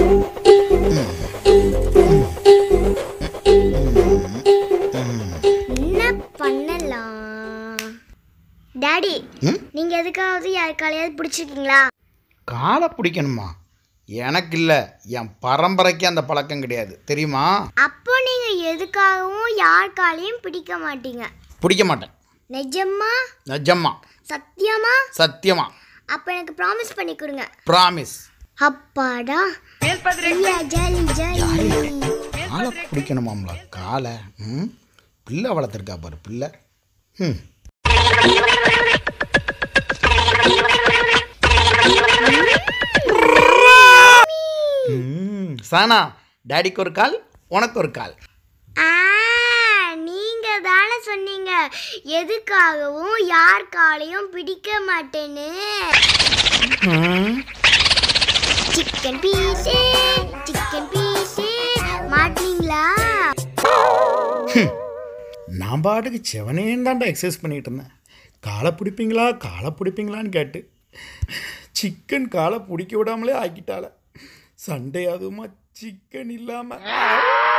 என்ன பண்ணலாம் டாடி ம் நீங்க எதுக்காவது யாருக்காலையாவது பிடிச்சிருக்கீங்களா காலை பிடிக்கணுமா எனக்கு இல்லை என் பரம்பரைக்கு அந்த பழக்கம் கிடையாது தெரியுமா அப்போ நீங்க எதுக்காகவும் யார் காலையும் பிடிக்க மாட்டீங்க பிடிக்க மாட்டேன் நிஜமா நிஜம்மா சத்தியமா சத்தியமா அப்ப எனக்கு ப்ராமிஸ் பண்ணி கொடுங்க ப்ராமிஸ் அப்பாடா ஐயா, ஜாலி ஜாலி காலை பிடிக்கணுமாம்ல காலை ம் பிள்ளை வளர்த்துருக்கா பாரு பிள்ளை ம் ம், சானா டாடிக்கு ஒரு கால் உனக்கு ஒரு கால் ஆ, நீங்க தானே சொன்னீங்க எதுக்காகவும் யார் காலையும் பிடிக்க மாட்டேன்னு ம், சிக்கன் பீஸு சிக்கன் பீஸு மாட்டீங்களா நான் பாட்டுக்கு செவனேன்னு தான்டா எக்ஸசைஸ் பண்ணிட்டு இருந்தேன் காலை பிடிப்பீங்களா காலை பிடிப்பீங்களான்னு கேட்டு சிக்கன் காலை பிடிக்க விடாமலே ஆக்கிட்டால சண்டே அதுவுமா சிக்கன் இல்லாமல்